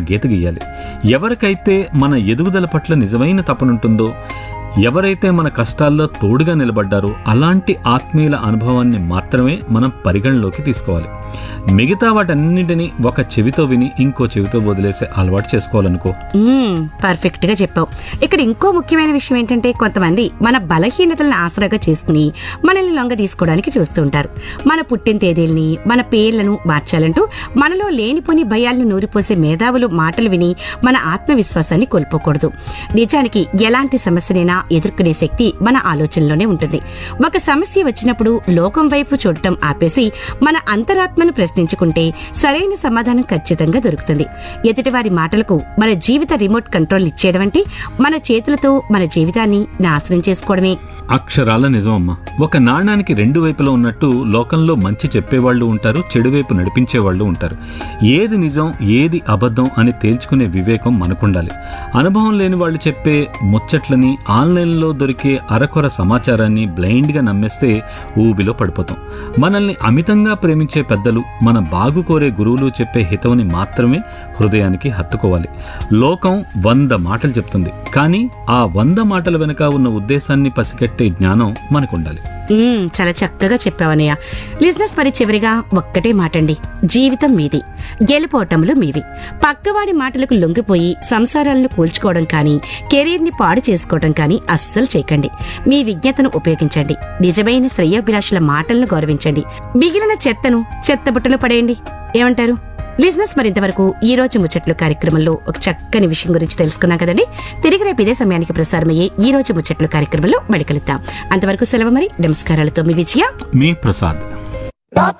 గీత గీయాలి ఎవరికైతే మన ఎదుగుదల పట్ల నిజమైన తపనుంటుందో ఎవరైతే మన కష్టాల్లో తోడుగా నిలబడ్డారో అలాంటి ఆత్మీయుల అనుభవాన్ని మాత్రమే మనం పరిగణలోకి తీసుకోవాలి మిగతా వాటన్నింటినీ ఒక చెవితో విని ఇంకో చెవితో వదిలేసే అలవాటు చేసుకోవాలనుకో మ్మ్, పర్ఫెక్ట్ గా చెప్పావు ఇక్కడ ఇంకో ముఖ్యమైన విషయం ఏంటంటే కొంతమంది మన బలహీనతలను ఆసరాగా చేసుకుని మనల్ని లొంగ తీసుకోవడానికి చూస్తూ ఉంటారు మన పుట్టిన తేదీల్ని మన పేర్లను మార్చాలంటూ మనలో లేనిపోని భయాలను నూరిపోసే మేధావులు మాటలు విని మన ఆత్మవిశ్వాసాన్ని కోల్పోకూడదు నిజానికి ఎలాంటి సమస్యనైనా ఎదుర్కొనే శక్తి మన ఆలోచనలోనే ఉంటుంది ఒక సమస్య వచ్చినప్పుడు లోకం వైపు చూడటం ఆపేసి మన అంతరాత్మను ప్రశ్నించుకుంటే సరైన సమాధానం ఖచ్చితంగా దొరుకుతుంది ఎదుటివారి మాటలకు మన జీవిత రిమోట్ కంట్రోల్ ఇచ్చేయడం అంటే మన చేతులతో మన జీవితాన్ని నాశనం చేసుకోవడమే అక్షరాల నిజమమ్మా ఒక నాణానికి రెండు వైపులా ఉన్నట్టు లోకంలో మంచి చెప్పేవాళ్ళు ఉంటారు చెడు వైపు నడిపించే వాళ్ళు ఉంటారు ఏది నిజం ఏది అబద్ధం అని తేల్చుకునే వివేకం మనకుండాలి అనుభవం లేని వాళ్ళు చెప్పే ముచ్చట్లని ఆన్లైన్లో దొరికే అరకొర సమాచారాన్ని బ్లైండ్గా నమ్మేస్తే ఊబిలో పడిపోతాం మనల్ని అమితంగా ప్రేమించే పెద్దలు మన బాగు కోరే గురువులు చెప్పే హితవుని మాత్రమే హృదయానికి హత్తుకోవాలి లోకం వంద మాటలు చెప్తుంది కానీ ఆ వంద మాటల వెనుక ఉన్న ఉద్దేశాన్ని పసిగట్టే జ్ఞానం మనకుండాలి మ్మ్, చాలా చక్కగా చెప్పావనయ్య లిజినెస్ మరి చివరిగా ఒక్కటే మాటండి జీవితం మీది గెలుపోటములు మీవి పక్కవాడి మాటలకు లొంగిపోయి సంసారాలను కూల్చుకోవడం కానీ కెరీర్ ని పాడు చేసుకోవడం కానీ అస్సలు చేయకండి మీ విజ్ఞతను ఉపయోగించండి నిజమైన శ్రేయోభిలాషుల మాటలను గౌరవించండి మిగిలిన చెత్తను చెత్తబుట్టలో పడేయండి ఏమంటారు లిజినెస్ మరింతవరకు ఈ రోజు ముచ్చట్లు కార్యక్రమంలో ఒక చక్కని విషయం గురించి తెలుసుకున్నాం కదండి తిరిగి రేపు ఇదే సమయానికి ప్రసారమయ్యే ఈ రోజు ముచ్చట్లు కార్యక్రమంలో మళ్ళీ కలుద్దాం అంతవరకు సెలవు మరి నమస్కారాలతో మీ విజయ మీ ప్రసాద్